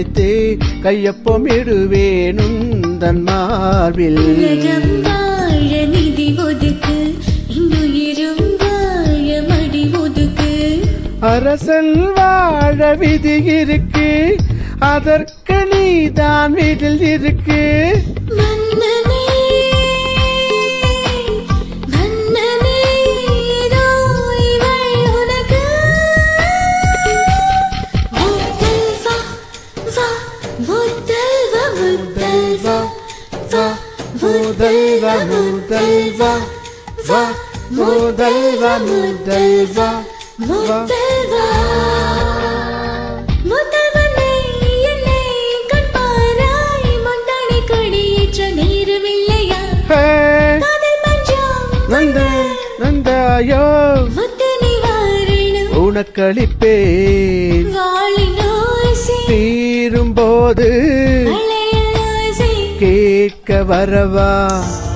நினைத்து கையொப்பமிடுவேன் உந்தன் மார்பில் உலகம் வாழ நிதி ஒதுக்கு இன்னுயிரும் வாழ மடி ஒதுக்கு அரசன் வாழ விதி இருக்கு அதற்கு நீதான் வீட்டில் இருக்கு மன்னனே மன்னனே இதோ இவள் உனக்கு முதல் வா வா முதல் வா முதல் வா வா முதல் வா முதல் வா முதல் வா முதல் வா முதல்வனே என்னை கண்பாராய் முந்தானை கொடியேற்ற நேரமில்லையா ஹே காதல் மஞ்சம் நந்த நந்தாயோ முத்து நிவாரணம் உனக்களிப்பேன் வாழின் ஓசை தீரும் போது மலையில் ஓசை கேட்க வரவா